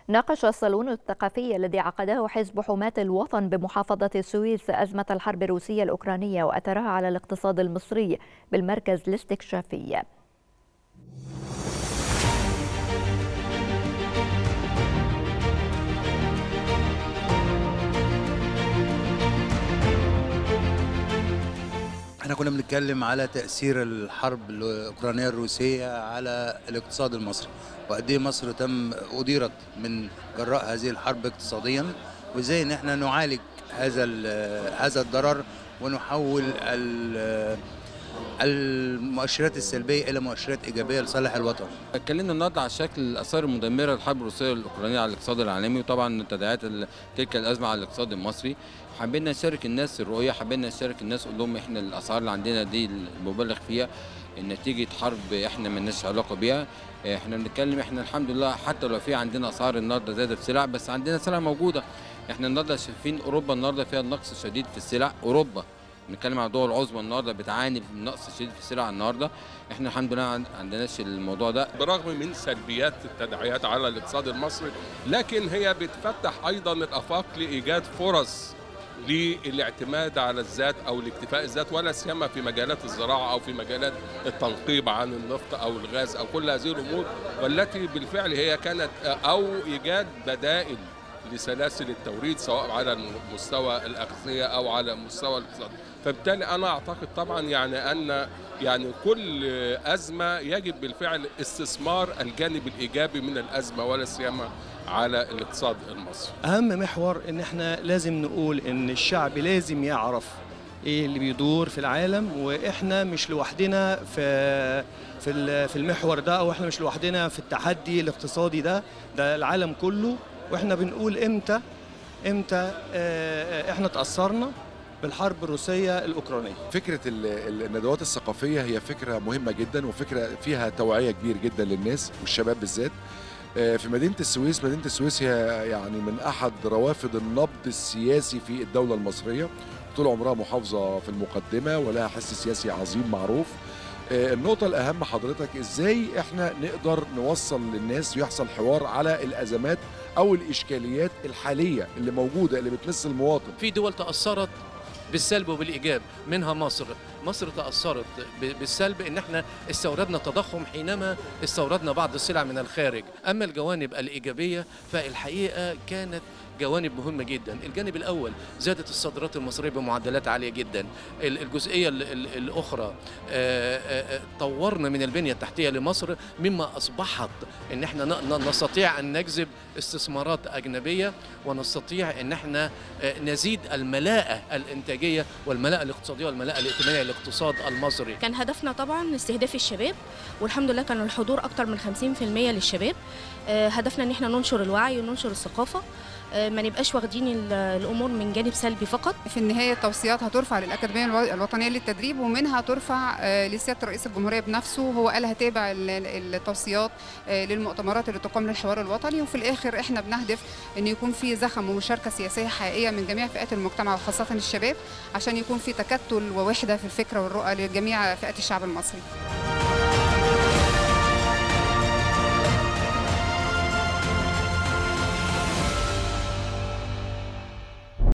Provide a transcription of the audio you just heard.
ناقش الصالون الثقافي الذي عقده حزب حماة الوطن بمحافظة السويس أزمة الحرب الروسية الأوكرانية وأثرها على الاقتصاد المصري بالمركز الاستكشافي احنا كنا بنتكلم على تأثير الحرب الأوكرانية الروسية على الاقتصاد المصري وقد ايه مصر تم أديرت من جراء هذه الحرب اقتصاديا وازاي ان احنا نعالج هذا هذا الضرر ونحول المؤشرات السلبيه الى مؤشرات ايجابيه لصالح الوطن. اتكلمنا النهارده على شكل الاثار المدمره للحرب الروسيه الاوكرانيه على الاقتصاد العالمي وطبعا تداعيات تلك الازمه على الاقتصاد المصري. حبينا نشارك الناس الرؤيه حبينا نشارك الناس نقول لهم احنا الاسعار اللي عندنا دي المبالغ فيها نتيجه حرب احنا مالناش علاقه بيها احنا بنتكلم احنا الحمد لله حتى لو في عندنا اسعار النهارده زادت في سلع بس عندنا سلع موجوده احنا النهارده شايفين اوروبا النهارده فيها نقص شديد في السلع اوروبا بنتكلم على دول عظمى النهارده بتعاني من نقص شديد في السلع النهارده احنا الحمد لله ما عندناش الموضوع ده برغم من سلبيات التداعيات على الاقتصاد المصري لكن هي بتفتح ايضا الافاق لايجاد فرص للاعتماد على الذات او الاكتفاء الذات ولا سيما في مجالات الزراعه او في مجالات التنقيب عن النفط او الغاز او كل هذه الامور والتي بالفعل هي كانت او ايجاد بدائل لسلاسل التوريد سواء على مستوى الاغذيه او على مستوى الاقتصاد فبالتالي انا اعتقد طبعا يعني ان يعني كل ازمه يجب بالفعل استثمار الجانب الايجابي من الازمه ولا سيما على الاقتصاد المصري اهم محور ان احنا لازم نقول ان الشعب لازم يعرف ايه اللي بيدور في العالم واحنا مش لوحدنا في في في المحور ده او احنا مش لوحدنا في التحدي الاقتصادي ده ده العالم كله واحنا بنقول امتى امتى احنا تاثرنا بالحرب الروسيه الاوكرانيه. فكره الندوات الثقافيه هي فكره مهمه جدا وفكره فيها توعيه كبير جدا للناس والشباب بالذات. في مدينه السويس، مدينه السويس هي يعني من احد روافد النبض السياسي في الدوله المصريه. طول عمرها محافظه في المقدمه ولها حس سياسي عظيم معروف. النقطة الأهم حضرتك إزاي إحنا نقدر نوصل للناس ويحصل حوار على الأزمات أو الإشكاليات الحالية اللي موجودة اللي بتمس المواطن. في دول تأثرت بالسلب وبالايجاب منها مصر مصر تاثرت بالسلب ان احنا استوردنا تضخم حينما استوردنا بعض السلع من الخارج اما الجوانب الايجابيه فالحقيقه كانت جوانب مهمة جدا الجانب الأول زادت الصادرات المصرية بمعدلات عالية جدا الجزئية الأخرى طورنا من البنية التحتية لمصر مما أصبحت أن احنا نستطيع أن نجذب استثمارات أجنبية ونستطيع أن احنا نزيد الملاءة الإنتاجية والملاءة الاقتصادية والملاءة الائتمانية للاقتصاد المصري كان هدفنا طبعا استهداف الشباب والحمد لله كان الحضور أكثر من 50% للشباب هدفنا أن احنا ننشر الوعي وننشر الثقافة ما نبقاش واخدين الامور من جانب سلبي فقط في النهايه التوصيات هترفع للاكاديميه الوطنيه للتدريب ومنها ترفع لسياده رئيس الجمهوريه بنفسه هو قال هتابع التوصيات للمؤتمرات اللي تقام للحوار الوطني وفي الاخر احنا بنهدف ان يكون في زخم ومشاركه سياسيه حقيقيه من جميع فئات المجتمع وخاصه الشباب عشان يكون في تكتل ووحده في الفكره والرؤى لجميع فئات الشعب المصري